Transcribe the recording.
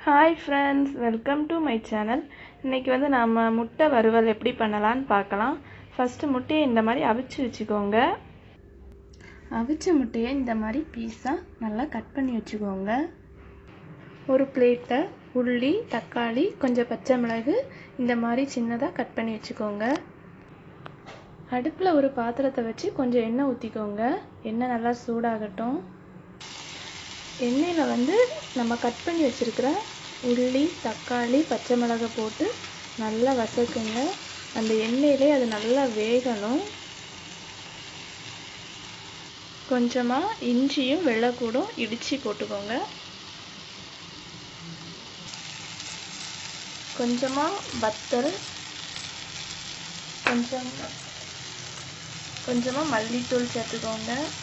hi friends welcome to my channel இன்றைக்கி வந்து நம்ம முட்டை வறுவல் எப்படி பண்ணலான்னு பார்க்கலாம் ஃபஸ்ட்டு முட்டையை இந்த மாதிரி அவிச்சு வச்சுக்கோங்க அவிச்ச முட்டையை இந்த மாதிரி பீஸாக நல்லா கட் பண்ணி வச்சுக்கோங்க ஒரு பிளேட்டில் உள்ளி தக்காளி கொஞ்சம் பச்சை மிளகு இந்த மாதிரி சின்னதாக கட் பண்ணி வச்சுக்கோங்க அடுப்பில் ஒரு பாத்திரத்தை வச்சு கொஞ்சம் எண்ணெய் ஊற்றிக்கோங்க எண்ணெய் நல்லா சூடாகட்டும் எண்ணெயில் வந்து நம்ம கட் பண்ணி வச்சுருக்கிற உள்ளி தக்காளி பச்சை மிளகை போட்டு நல்லா வசக்குங்க அந்த எண்ணெயிலே அது நல்லா வேகணும் கொஞ்சமாக இஞ்சியும் வெள்ளைக்கூடும் இடித்து போட்டுக்கோங்க கொஞ்சமாக வத்தல் கொஞ்சம் கொஞ்சமாக மல்லித்தூள் சேர்த்துக்கோங்க